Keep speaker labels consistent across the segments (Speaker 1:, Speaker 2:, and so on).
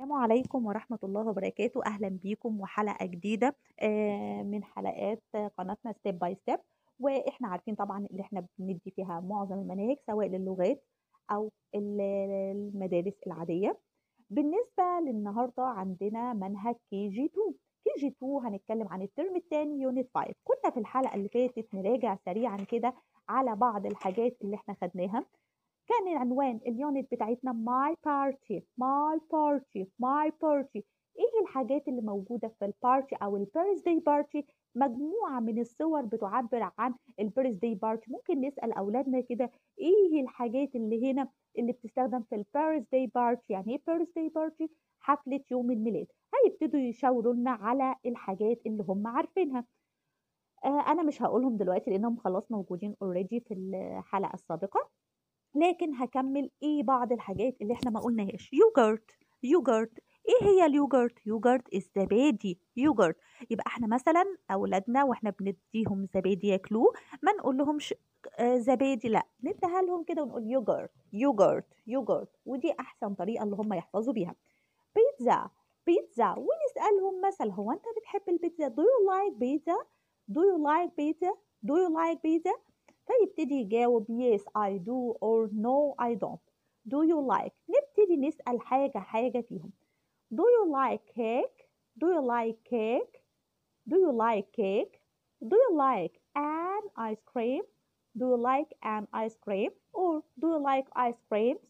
Speaker 1: السلام عليكم ورحمة الله وبركاته أهلا بيكم وحلقة جديدة آه، من حلقات قناتنا ستيب باي ستيب وإحنا عارفين طبعا اللي إحنا بندي فيها معظم المناهج سواء للغات أو ال- المدارس العادية بالنسبة للنهاردة عندنا منهج كي جي 2 كي جي 2 هنتكلم عن الترم الثاني يونت 5 كنا في الحلقة اللي فاتت نراجع سريعا كده على بعض الحاجات اللي إحنا خدناها كان عنوان اليونت بتاعتنا my party my party my party ايه الحاجات اللي موجودة في البارتي او البيرثداي بارتي مجموعة من الصور بتعبر عن البيرثداي بارتي ممكن نسأل اولادنا كده ايه الحاجات اللي هنا اللي بتستخدم في البيرثداي بارتي يعني ايه بيرثداي بارتي حفلة يوم الميلاد هيبتدوا يشاوروا لنا على الحاجات اللي هم عارفينها آه انا مش هقولهم دلوقتي لانهم خلاص موجودين اوريدي في الحلقة السابقة لكن هكمل ايه بعض الحاجات اللي احنا ما قلناهاش يوجرت يوجرت ايه هي اليوجرت يوجرت الزبادي يوجرت يبقى احنا مثلا اولادنا واحنا بنديهم زبادي ياكلوه ما نقول لهمش آه، زبادي لا نديها لهم كده ونقول يوجرت يوجرت يوجرت ودي احسن طريقه اللي هم يحفظوا بيها بيتزا بيتزا ونسالهم مثلا هو انت بتحب البيتزا do you like pizza do you like pizza do you like pizza فيبتدي يجاوب yes I do or no I don't do you like نبتدي نسأل حاجة حاجة فيهم do you like cake do you like cake do you like cake do you like an ice cream do you like an ice cream or do you like ice creams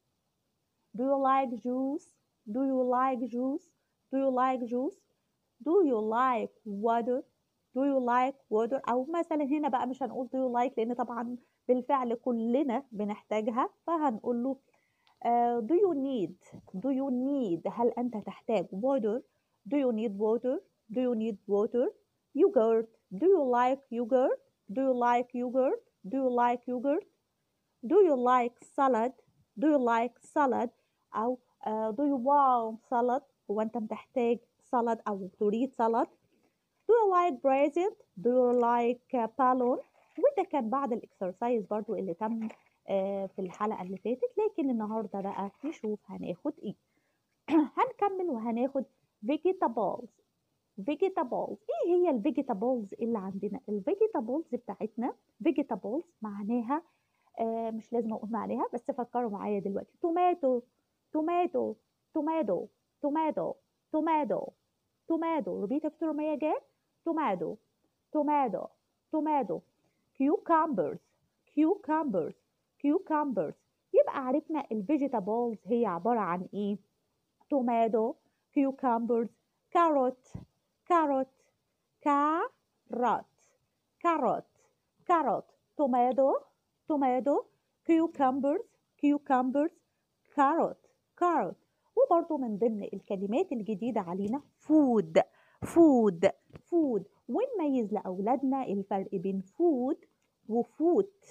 Speaker 1: do you like juice do you like juice do you like juice do you like water do you like water او مثلا هنا بقى مش هنقول do you like لان طبعا بالفعل كلنا بنحتاجها فهنقول له آه، do you need do you need هل انت تحتاج water do you need water do you need water yogurt do you like yogurt do you like yogurt do you like yogurt do you like salad do you like salad او آه، do you want salad هو انت بتحتاج salad او تريد salad Do you like present? Do you like uh, balloon? وده كان بعض الاكسرسايز برضو اللي تم آه، في الحلقة اللي فاتت لكن النهاردة بقى نشوف هناخد ايه هنكمل وهناخد vegetables vegetables ايه هي الفيجيتابلز اللي عندنا الفيجيتابلز بتاعتنا vegetables معناها آه مش لازم اقول معناها بس فكروا معايا دلوقتي توماتو توماتو توماتو توماتو توماتو توماتو repeat after me again tomato tomato tomato cucumbers cucumbers cucumbers يبقى عرفنا الفيجيتابلز هي عبارة عن ايه tomato cucumbers carrot carrot carrot carrot carrot tomato tomato cucumbers cucumbers carrot carrot وبرضه من ضمن الكلمات الجديدة علينا food food food ونميز لأولادنا الفرق بين food وفوت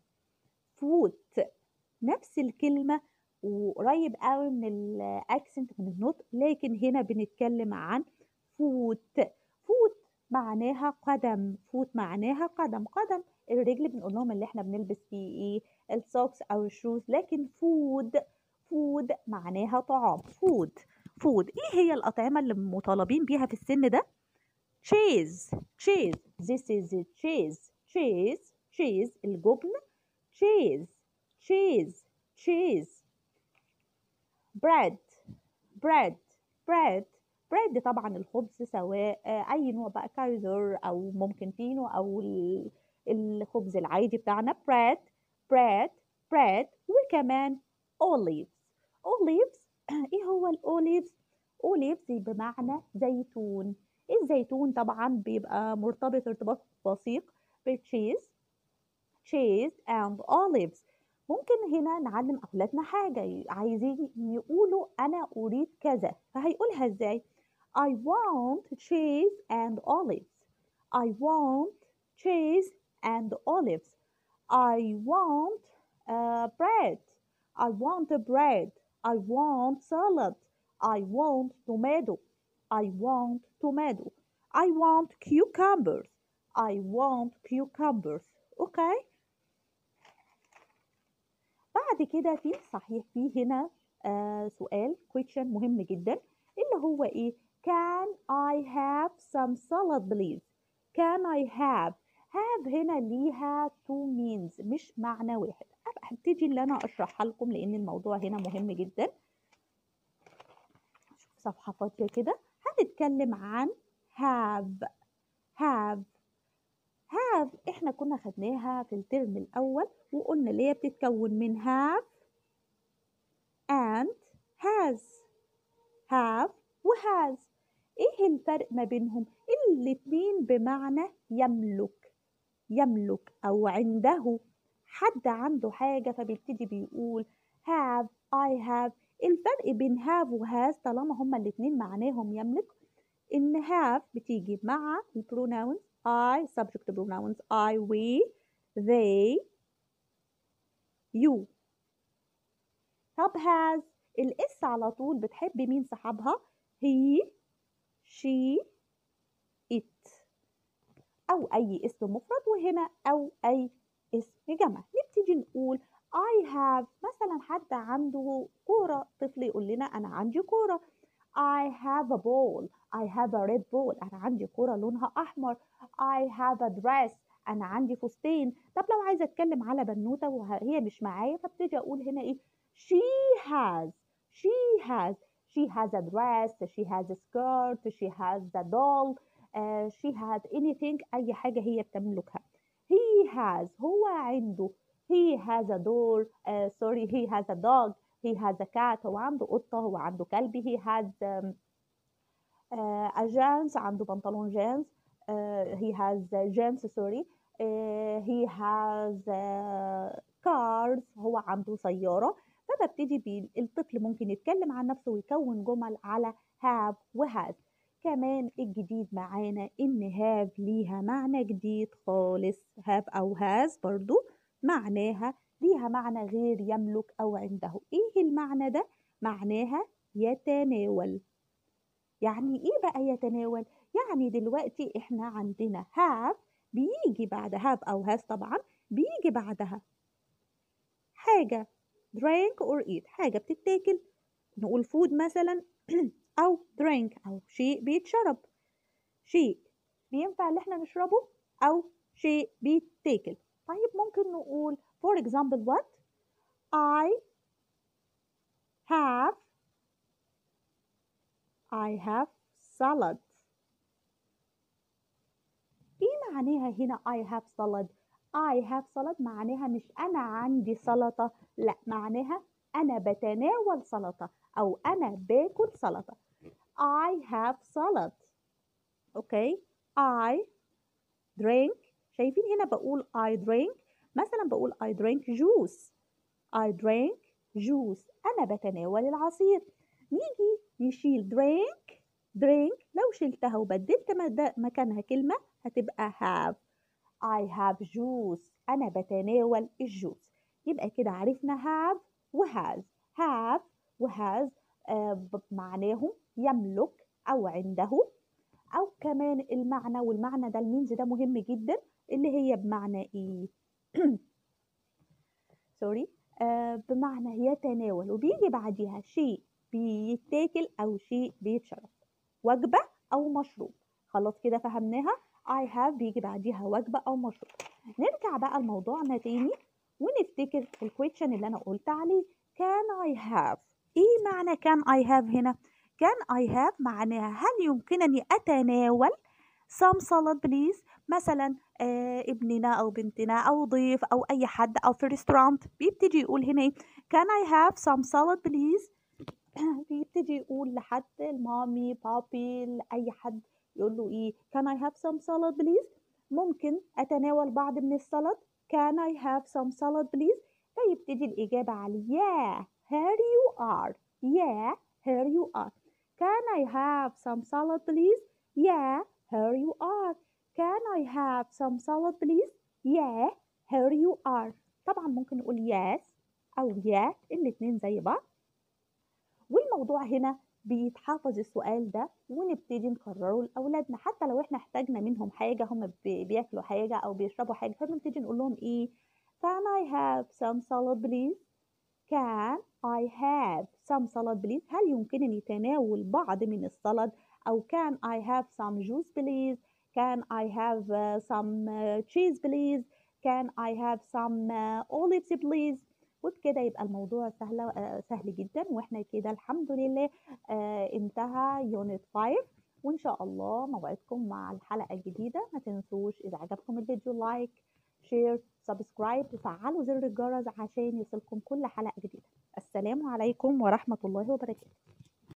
Speaker 1: فوت نفس الكلمة وقريب قوي من الاكسنت من النطق لكن هنا بنتكلم عن فوت فوت معناها قدم فوت معناها قدم قدم الرجل بنقول لهم اللي احنا بنلبس فيه ايه السوكس او الشوز لكن فود فود معناها طعام فود فود ايه هي الاطعمه اللي مطالبين بيها في السن ده تشيز تشيز this is تشيز تشيز تشيز الجبن تشيز تشيز تشيز bread bread bread bread طبعا الخبز سواء آه، اي نوع بقى كايزر او ممكن فينو او ال- الخبز العادي بتاعنا bread bread bread وكمان olives olives ايه هو الاوليفز olives بمعنى زيتون الزيتون طبعا بيبقى مرتبط ارتباط وثيق بالتشيز cheese and olives ممكن هنا نعلم أولادنا حاجة عايزين يقولوا أنا أريد كذا فهيقولها إزاي I want cheese and olives I want cheese and olives I want uh, bread I want bread I want salad I want tomato I want tomato I want cucumbers I want cucumbers اوكي بعد كده في صحيح في هنا آه سؤال question مهم جدا اللي هو ايه can I have some salad please can I have have هنا ليها two means مش معنى واحد هبتدي اللي انا اشرحها لكم لان الموضوع هنا مهم جدا صفحة فاضية كده هنتكلم عن have have have احنا كنا خدناها في الترم الاول وقلنا اللي هي بتتكون من have and has have وhas ايه الفرق ما بينهم الاتنين بمعنى يملك يملك او عنده حد عنده حاجة فبيبتدي بيقول have I have الفرق بين have و has طالما هما الاتنين معناهم يملك إن have بتيجي مع البروناونز I subject pronouns I we they you طب has الاس على طول بتحب مين صحابها he she it أو أي اسم مفرد وهنا أو أي اسم جمع نبتدي نقول I have مثلا حد عنده كورة طفل يقول لنا أنا عندي كورة I have a ball I have a red ball أنا عندي كورة لونها أحمر I have a dress أنا عندي فستان طب لو عايزة أتكلم على بنوتة وهي مش معايا فابتدي أقول هنا إيه she has she has she has a dress she has a skirt she has a doll uh, she has anything أي حاجة هي بتملكها he has هو عنده he has a door uh, sorry he has a dog he has a cat هو عنده قطة هو عنده كلب he has um, uh, a jeans عنده بنطلون جينز uh, he has jeans sorry uh, he has uh, cars هو عنده سيارة فببتدي بي الطفل ممكن يتكلم عن نفسه ويكون جمل على have و has كمان الجديد معانا ان have ليها معنى جديد خالص have او has برضو معناها ليها معنى غير يملك او عنده ايه المعنى ده معناها يتناول يعني ايه بقى يتناول يعني دلوقتي احنا عندنا have بيجي بعد have او has طبعا بيجي بعدها حاجة drink or eat حاجة بتتاكل نقول food مثلا أو drink أو شيء بيتشرب شيء بينفع اللي احنا نشربه أو شيء بيتاكل طيب ممكن نقول for example what I have I have salad ايه معناها هنا I have salad I have salad معناها مش أنا عندي سلطة لا معناها أنا بتناول سلطة أو أنا باكل سلطة I have salad أوكي I drink شايفين هنا بقول I drink مثلا بقول I drink juice I drink juice أنا بتناول العصير نيجي نشيل drink drink لو شلتها وبدلت مكانها كلمة هتبقى have I have juice أنا بتناول الجوز يبقى كده عرفنا have و has have و has آه معناهم يملك أو عنده أو كمان المعنى والمعنى ده المينز ده مهم جدا اللي هي بمعنى إيه سوري آه بمعنى يتناول وبيجي بعديها شيء بيتاكل أو شيء بيتشرب وجبة أو مشروب خلاص كده فهمناها I have بيجي بعديها وجبة أو مشروب نرجع بقى لموضوعنا تاني ونفتكر الكويشن اللي أنا قلت عليه can I have إيه معنى can I have هنا can I have معناها هل يمكنني أتناول some salad please مثلا آه ابننا أو بنتنا أو ضيف أو أي حد أو في ريستورانت بيبتدي يقول هنا can I have some salad please بيبتدي يقول لحد المامي بابي لأي حد يقول له ايه can I have some salad please ممكن اتناول بعض من السلطة can I have some salad please فيبتدي الإجابة على yeah here you are yeah here you are can I have some salad please yeah here you are can I have some salad please yeah here you are طبعا ممكن نقول yes أو yeah الاتنين زي بعض والموضوع هنا بيتحفظ السؤال ده ونبتدي نكرره لاولادنا حتى لو احنا احتاجنا منهم حاجه هم بياكلوا حاجه او بيشربوا حاجه فبنبتدي نقول لهم ايه can I have some salad please can I have some salad please هل يمكنني تناول بعض من السلطة أو can I have some juice please can I have uh, some uh, cheese please can I have some uh, olives please وبكده يبقى الموضوع سهل آه، سهل جدا واحنا كده الحمد لله آه، انتهى يونت 5 وان شاء الله موعدكم مع الحلقه الجديده ما تنسوش اذا عجبكم الفيديو لايك شير سبسكرايب وفعلوا زر الجرس عشان يوصلكم كل حلقه جديده السلام عليكم ورحمه الله وبركاته